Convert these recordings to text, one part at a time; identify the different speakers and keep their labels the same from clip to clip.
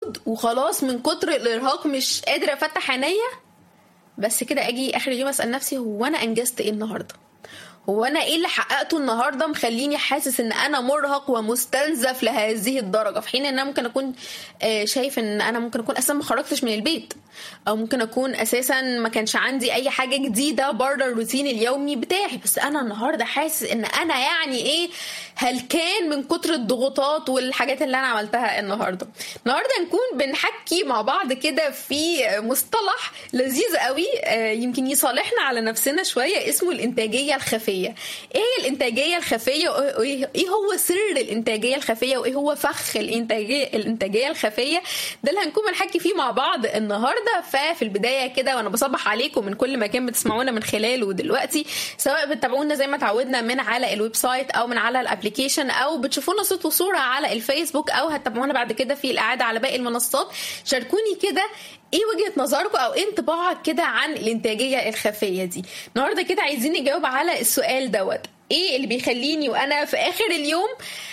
Speaker 1: وخلاص من كتر الارهاق مش قادره افتح عينيا بس كده اجي اخر اليوم اسال نفسي هو انا انجزت ايه النهارده هو انا ايه اللي حققته النهارده مخليني حاسس ان انا مرهق ومستنزف لهذه الدرجه في حين ان انا ممكن اكون آه، شايف ان انا ممكن اكون اساسا ما خرجتش من البيت او ممكن اكون اساسا ما كانش عندي اي حاجه جديده بره الروتين اليومي بتاعي بس انا النهارده حاسس ان انا يعني ايه هلكان من كتر الضغوطات والحاجات اللي انا عملتها النهارده النهارده نكون بنحكي مع بعض كده في مصطلح لذيذ قوي آه، يمكن يصالحنا على نفسنا شويه اسمه الانتاجيه الخفيه ايه هي الانتاجيه الخفيه وايه إيه هو سر الانتاجيه الخفيه وايه هو فخ الانتاجيه الانتاجيه الخفيه ده اللي هنكون بنحكي فيه مع بعض النهارده ففي البدايه كده وانا بصبح عليكم من كل مكان بتسمعونا من خلاله دلوقتي سواء بتتابعونا زي ما تعودنا من على الويب سايت او من على الابلكيشن او بتشوفونا صوت وصوره على الفيسبوك او هتتابعونا بعد كده في الاعاده على باقي المنصات شاركوني كده ايه وجهه نظركم او ايه انطباعك كده عن الانتاجيه الخفيه دي النهارده كده عايزين نجاوب على السؤال دوت ايه اللي بيخليني وانا في اخر اليوم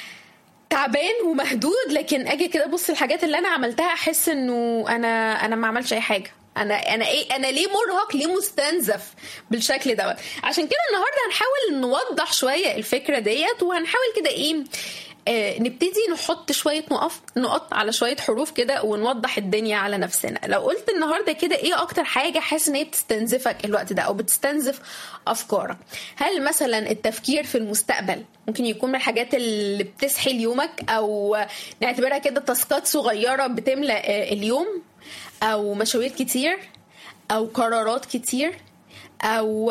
Speaker 1: تعبان ومهدود لكن اجي كده ابص الحاجات اللي انا عملتها احس انه انا انا ما عملتش اي حاجه انا انا ايه انا ليه مرهق ليه مستنزف بالشكل دوت عشان كده النهارده هنحاول نوضح شويه الفكره ديت وهنحاول كده ايه آه، نبتدي نحط شوية نقط نقط على شوية حروف كده ونوضح الدنيا على نفسنا لو قلت النهاردة كده ايه اكتر حاجة حاسس ان هي بتستنزفك الوقت ده او بتستنزف افكارك هل مثلا التفكير في المستقبل ممكن يكون من الحاجات اللي بتسحل يومك او نعتبرها كده تاسكات صغيرة بتملى آه، اليوم او مشاوير كتير او قرارات كتير او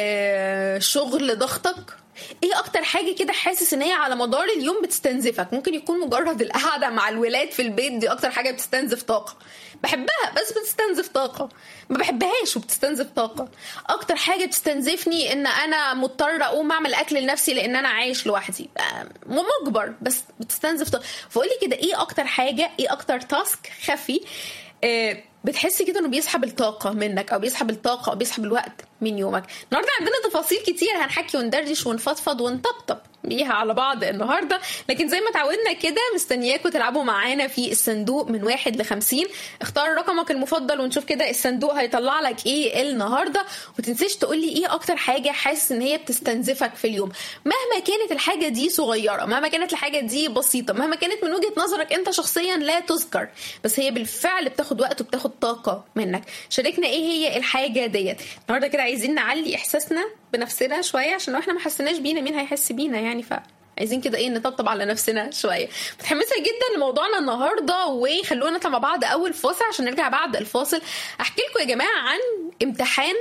Speaker 1: آه، شغل ضغطك ايه اكتر حاجه كده حاسس ان هي على مدار اليوم بتستنزفك ممكن يكون مجرد القعده مع الولاد في البيت دي اكتر حاجه بتستنزف طاقه بحبها بس بتستنزف طاقه ما بحبهاش وبتستنزف طاقه اكتر حاجه بتستنزفني ان انا مضطره اقوم اعمل اكل لنفسي لان انا عايش لوحدي آه، مجبر بس بتستنزف طاقه فقولي كده ايه اكتر حاجه ايه اكتر تاسك خفي آه، بتحسي كده انه بيسحب الطاقه منك او بيسحب الطاقه او بيسحب الوقت من يومك النهارده عندنا تفاصيل كتير هنحكي وندردش ونفضفض ونطبطب بيها على بعض النهارده لكن زي ما تعودنا كده مستنياكم تلعبوا معانا في الصندوق من واحد لخمسين اختار رقمك المفضل ونشوف كده الصندوق هيطلع لك ايه النهارده وتنسيش تقولي ايه اكتر حاجه حاسس ان هي بتستنزفك في اليوم مهما كانت الحاجه دي صغيره مهما كانت الحاجه دي بسيطه مهما كانت من وجهه نظرك انت شخصيا لا تذكر بس هي بالفعل بتاخد وقت وبتاخد طاقه منك شاركنا ايه هي الحاجه ديت النهارده كده عايزين نعلي احساسنا بنفسنا شويه عشان لو احنا ما حسيناش بينا مين هيحس بينا يعني ف عايزين كده ايه نطبطب على نفسنا شويه متحمسه جدا لموضوعنا النهارده وخلونا نطلع مع بعض اول فاصل عشان نرجع بعد الفاصل احكي لكم يا جماعه عن امتحان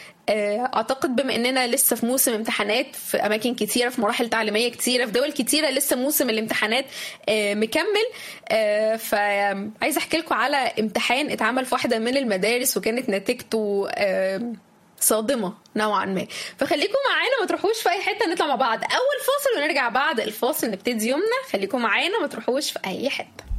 Speaker 1: آه، اعتقد بما اننا لسه في موسم امتحانات في اماكن كتيره في مراحل تعليميه كتيره في دول كتيره لسه موسم الامتحانات آه، مكمل آه، فعايزه احكي لكم على امتحان اتعمل في واحده من المدارس وكانت نتيجته آه، صادمه نوعا ما فخليكم معانا ما تروحوش في اي حته نطلع مع بعض اول فاصل ونرجع بعد الفاصل نبتدي يومنا خليكم معانا ما تروحوش في اي حته